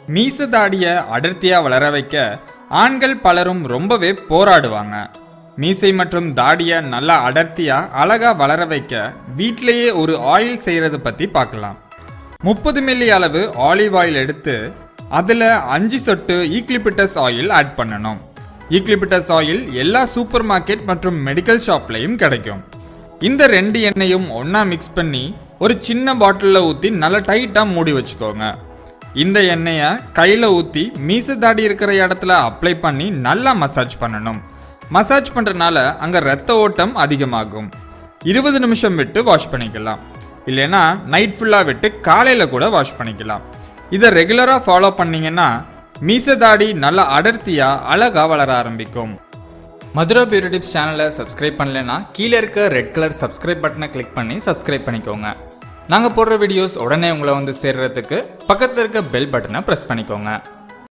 மீச தாடிய அடர்த்தியா வளர வைக்க ஆண்கள் பலரும் ரொம்பவே போராடுவாங்க மீசை மற்றும் தாடிய நல்லா அடர்த்தியா அழகா வளர வைக்க வீட்டிலேயே ஒரு ஆயில் செய்யறத பத்தி பார்க்கலாம் முப்பது மில்லி அளவு ஆலிவ் ஆயில் எடுத்து அதில் அஞ்சு சொட்டு ஈக்லிபிட்டஸ் ஆயில் ஆட் பண்ணணும் ஈக்லிபிட்டஸ் ஆயில் எல்லா சூப்பர் மார்க்கெட் மற்றும் மெடிக்கல் ஷாப்லையும் கிடைக்கும் இந்த ரெண்டு எண்ணெயும் ஒன்றா மிக்ஸ் பண்ணி ஒரு சின்ன பாட்டிலில் ஊற்றி நல்லா டைட்டாக மூடி வச்சுக்கோங்க இந்த எண்ணெயை கையில் ஊற்றி மீச தாடி இருக்கிற இடத்துல அப்ளை பண்ணி நல்லா மசாஜ் பண்ணணும் மசாஜ் பண்ணுறனால அங்கே ரத்த ஓட்டம் அதிகமாகும் இருபது நிமிஷம் விட்டு வாஷ் பண்ணிக்கலாம் இல்லைன்னா நைட் ஃபுல்லாக விட்டு காலையில் கூட வாஷ் பண்ணிக்கலாம் இதை ரெகுலராக ஃபாலோ பண்ணீங்கன்னா மீச தாடி நல்லா அடர்த்தியாக அழகாக வளர ஆரம்பிக்கும் மதுரா பியூட்டி டிப்ஸ் சேனலை சப்ஸ்கிரைப் பண்ணலைன்னா கீழே இருக்க ரெட் கலர் சப்ஸ்கிரைப் பட்டனை கிளிக் பண்ணி சப்ஸ்கிரைப் பண்ணிக்கோங்க நாங்கள் போடுற வீடியோஸ் உடனே உங்களை வந்து சேர்றதுக்கு பக்கத்தில் இருக்க பெல் பட்டனை ப்ரெஸ் பண்ணிக்கோங்க